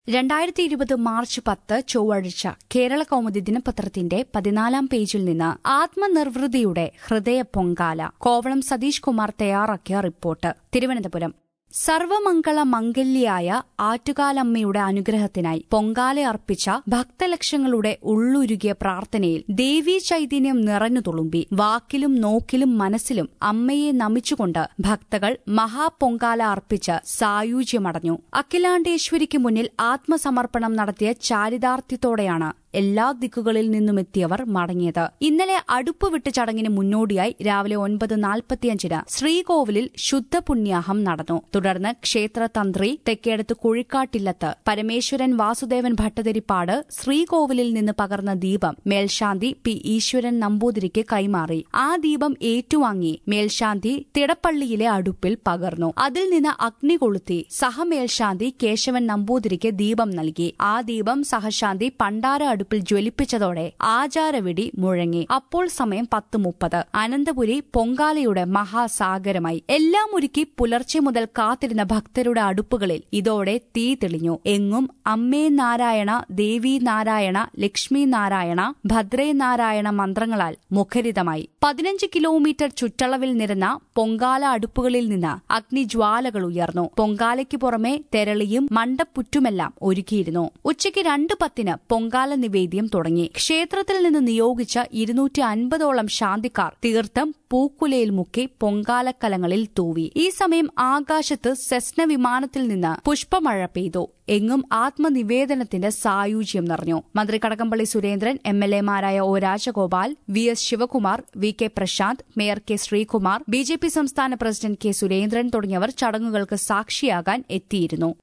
രണ്ടായിരത്തി ഇരുപത് മാർച്ച് പത്ത് ചൊവ്വാഴ്ച കേരള കൗമുദി ദിനപത്രത്തിന്റെ പതിനാലാം പേജിൽ നിന്ന് ആത്മനിർവൃതിയുടെ ഹൃദയ പൊങ്കാല കോവളം സതീഷ് കുമാർ തയ്യാറാക്കിയ റിപ്പോർട്ട് തിരുവനന്തപുരം സർവമംഗള മംഗല്യായ ആറ്റുകാലമ്മയുടെ അനുഗ്രഹത്തിനായി പൊങ്കാല അർപ്പിച്ച ഭക്തലക്ഷങ്ങളുടെ ഉള്ളുരുകിയ പ്രാർത്ഥനയിൽ ദേവീ ചൈതന്യം നിറഞ്ഞു തുളുമ്പി വാക്കിലും നോക്കിലും മനസ്സിലും അമ്മയെ നമിച്ചുകൊണ്ട് ഭക്തകൾ മഹാപൊങ്കാല അർപ്പിച്ച് സായൂജ്യമടഞ്ഞു അഖിലാണ്ടേശ്വരിക്ക് മുന്നിൽ ആത്മസമർപ്പണം നടത്തിയ ചാരിതാർത്ഥ്യത്തോടെയാണ് എല്ലാ ദിക്കുകളിൽ നിന്നുമെത്തിയവർ മടങ്ങിയത് ഇന്നലെ അടുപ്പ് വിട്ട് ചടങ്ങിന് മുന്നോടിയായി രാവിലെ ഒൻപത് നാൽപ്പത്തിയഞ്ചിന് ശ്രീകോവിലിൽ ശുദ്ധപുണ്യാഹം നടന്നു തുടർന്ന് ക്ഷേത്രതന്ത്രി തെക്കേടത്ത് കുഴിക്കാട്ടില്ലത്ത് പരമേശ്വരൻ വാസുദേവൻ ഭട്ടതിരിപ്പാട് ശ്രീകോവിലിൽ നിന്ന് പകർന്ന ദീപം മേൽശാന്തി പി ഈശ്വരൻ നമ്പൂതിരിക്ക് കൈമാറി ആ ദീപം ഏറ്റുവാങ്ങി മേൽശാന്തി തിടപ്പള്ളിയിലെ അടുപ്പിൽ പകർന്നു അതിൽ നിന്ന് അഗ്നി കൊളുത്തി സഹമേൽശാന്തി കേശവൻ നമ്പൂതിരിക്ക് ദീപം നൽകി ആ ദീപം സഹശാന്തി പണ്ടാര അടുപ്പിൽ ജ്വലിപ്പിച്ചതോടെ ആചാരവിടി മുഴങ്ങി അപ്പോൾ സമയം പത്ത് മുപ്പത് അനന്തപുരി പൊങ്കാലയുടെ മഹാസാഗരമായി എല്ലാം ഒരുക്കി പുലർച്ചെ മുതൽ കാത്തിരുന്ന ഭക്തരുടെ അടുപ്പുകളിൽ ഇതോടെ തീ തെളിഞ്ഞു എങ്ങും അമ്മേ നാരായണ ദേവി നാരായണ ലക്ഷ്മി നാരായണ ഭദ്രേ നാരായണ മന്ത്രങ്ങളാൽ മുഖരിതമായി പതിനഞ്ച് കിലോമീറ്റർ ചുറ്റളവിൽ നിരന്ന പൊങ്കാല അടുപ്പുകളിൽ നിന്ന് അഗ്നിജ്വാലകൾ ഉയർന്നു പൊങ്കാലയ്ക്ക് പുറമെ തെരളിയും മണ്ടപ്പുറ്റുമെല്ലാം ഒരുക്കിയിരുന്നു ഉച്ചയ്ക്ക് രണ്ടു പത്തിന് പൊങ്കാല നിവേദ്യം തുടങ്ങി ക്ഷേത്രത്തിൽ നിന്ന് നിയോഗിച്ച ഇരുന്നൂറ്റി അൻപതോളം ശാന്തിക്കാർ തീർത്ഥം പൂക്കുലയിൽ മുക്കി പൊങ്കാലക്കലങ്ങളിൽ തൂവി ഈ സമയം ആകാശത്ത് സെസ്ന വിമാനത്തിൽ നിന്ന് പുഷ്പമഴ പെയ്തു എങ്ങും ആത്മനിവേദനത്തിന്റെ സായൂജ്യം നിറഞ്ഞു മന്ത്രി കടകംപള്ളി സുരേന്ദ്രൻ എം എൽ എമാരായ O Rajagopal V S Sivakumar V K Prasanth mayor K Sreekumar B J P സംസ്ഥാന പ്രസിഡന്റ് കെ സുരേന്ദ്രൻ തുടങ്ങിയവർ ചടങ്ങുകൾക്ക് സാക്ഷിയാകാൻ എത്തിയിരുന്നു